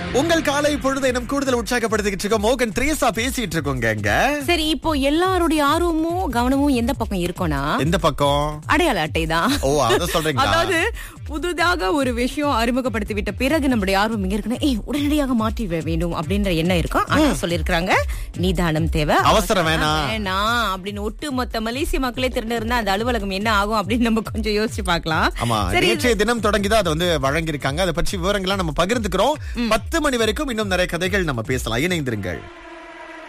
உங்கள் காலை பொழுது இன்னும் கூடுதல் உற்சாகப்படுத்திக்கிட்டு இருக்கோம் மோகன் த்ரேசா பேசிட்டு இருக்கோங்க இங்க சரி இப்போ எல்லாருடைய ஆர்வமும் கவனமும் எந்த பக்கம் இருக்கும்னா எந்த பக்கம் அடையாள அட்டை தான் ஓ அத சொல்றீங்களா அதாவது புதுதாக ஒரு விஷயம் அறிமுகப்படுத்தி விட்ட பிறகு நம்முடைய ஆர்வம் இங்க இருக்குன்னா ஏய் உடனடியாக மாற்றி வே- வேண்டும் அப்படின்ற எண்ணம் இருக்கும் ஆனா சொல்லிருக்காங்க நிதானம் தேவை அவசரம் வேணாம். வேணாம் அப்படின்னு ஒட்டு மொத்த மலேசிய மக்களே திரண்டு இருந்தா அந்த அலுவலகம் என்ன ஆகும் அப்படின்னு நம்ம கொஞ்சம் யோசிச்சு பார்க்கலாம் ஆமா சரி நேற்றைய தினம் தொடங்கிதான் அதை வந்து வழங்கியிருக்காங்க அதை பற்றி விவரங்கள்லாம் நம்ம பகிர்ந்துக்கிறோம் பத்து மணி வரைக்கும் இன்னும் நிறைய கதைகள் நம்ம பேசலாம் இணைந்திருங்கள்